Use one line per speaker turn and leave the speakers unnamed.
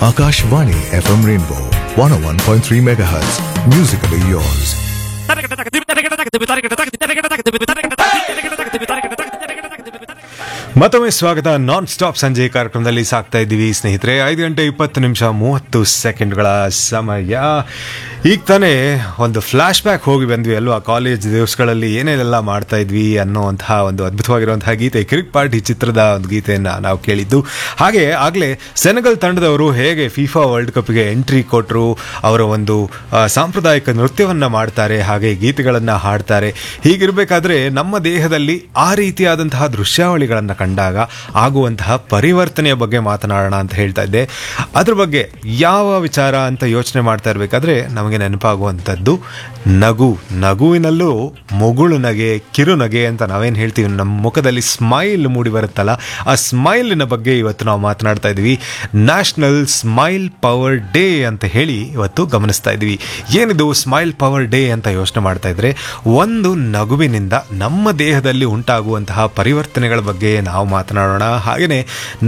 Akashvani FM Rainbow 101.3 MHz. Musically yours.
ಮತ್ತೊಮ್ಮೆ ಸ್ವಾಗತ non stop ಸಂಜೆ ಕಾರ್ಯಕ್ರಮದಲ್ಲಿ ಸಾಕ್ತಾ ಇದ್ದೀವಿ ಸ್ನೇಹಿತರೆ ಐದು ಗಂಟೆ ಇಪ್ಪತ್ತು ನಿಮಿಷ ಮೂವತ್ತು ಸೆಕೆಂಡ್ಗಳ ಸಮಯ ಈಗ ತಾನೇ ಒಂದು ಫ್ಲಾಶ್ ಬ್ಯಾಕ್ ಹೋಗಿ ಬಂದ್ವಿ ಅಲ್ವಾ ಕಾಲೇಜ್ ದಿವಸಗಳಲ್ಲಿ ಏನೇನೆಲ್ಲ ಮಾಡ್ತಾ ಇದ್ವಿ ಅನ್ನೋಂತಹ ಒಂದು ಅದ್ಭುತವಾಗಿರುವಂತಹ ಗೀತೆ ಕ್ರಿಕ್ ಪಾರ್ಟಿ ಚಿತ್ರದ ಒಂದು ಗೀತೆಯನ್ನ ನಾವು ಕೇಳಿದ್ದು ಹಾಗೆ ಆಗಲೇ ಸೆನೆಗಲ್ ತಂಡದವರು ಹೇಗೆ ಫಿಫಾ ವರ್ಲ್ಡ್ ಕಪ್ಗೆ ಎಂಟ್ರಿ ಕೊಟ್ಟರು ಅವರ ಒಂದು ಆ, ಸಾಂಪ್ರದಾಯಿಕ ನೃತ್ಯವನ್ನ ಮಾಡ್ತಾರೆ ಹಾಗೆ ಗೀತೆಗಳನ್ನ ಹಾಡ್ತಾರೆ ಹೀಗಿರಬೇಕಾದ್ರೆ ನಮ್ಮ ದೇಹದಲ್ಲಿ ಆ ರೀತಿಯಾದಂತಹ ದೃಶ್ಯಾವಳಿಗಳನ್ನ ಕಂಡಾಗ ಆಗುವಂತಹ ಪರಿವರ್ತನೆಯ ಬಗ್ಗೆ ಮಾತನಾಡೋಣ ಅಂತ ಹೇಳ್ತಾ ಇದ್ದೆ ಅದ್ರ ಬಗ್ಗೆ ಯಾವ ವಿಚಾರ ಅಂತ ಯೋಚನೆ ಮಾಡ್ತಾ ಇರಬೇಕಾದ್ರೆ ನಮಗೆ ನೆನಪಾಗುವಂಥದ್ದು ನಗು ನಗುವಿನಲ್ಲೂ ಮುಗುಳು ನಗೆ ಕಿರು ನಗೆ ಅಂತ ನಾವೇನು ಹೇಳ್ತೀವಿ ನಮ್ಮ ಮುಖದಲ್ಲಿ ಸ್ಮೈಲ್ ಮೂಡಿ ಬರುತ್ತಲ್ಲ ಆ ಸ್ಮೈಲಿನ ಬಗ್ಗೆ ಇವತ್ತು ನಾವು ಮಾತನಾಡ್ತಾ ಇದ್ವಿ ನ್ಯಾಷನಲ್ ಸ್ಮೈಲ್ ಪವರ್ ಡೇ ಅಂತ ಹೇಳಿ ಇವತ್ತು ಗಮನಿಸ್ತಾ ಇದ್ವಿ ಏನಿದು ಸ್ಮೈಲ್ ಪವರ್ ಡೇ ಅಂತ ಯೋಚನೆ ಮಾಡ್ತಾ ಇದ್ರೆ ಒಂದು ನಗುವಿನಿಂದ ನಮ್ಮ ದೇಹದಲ್ಲಿ ಉಂಟಾಗುವಂತಹ ಪರಿವರ್ತನೆಗಳ ಬಗ್ಗೆ ನಾವು ಮಾತನಾಡೋಣ ಹಾಗೆಯೇ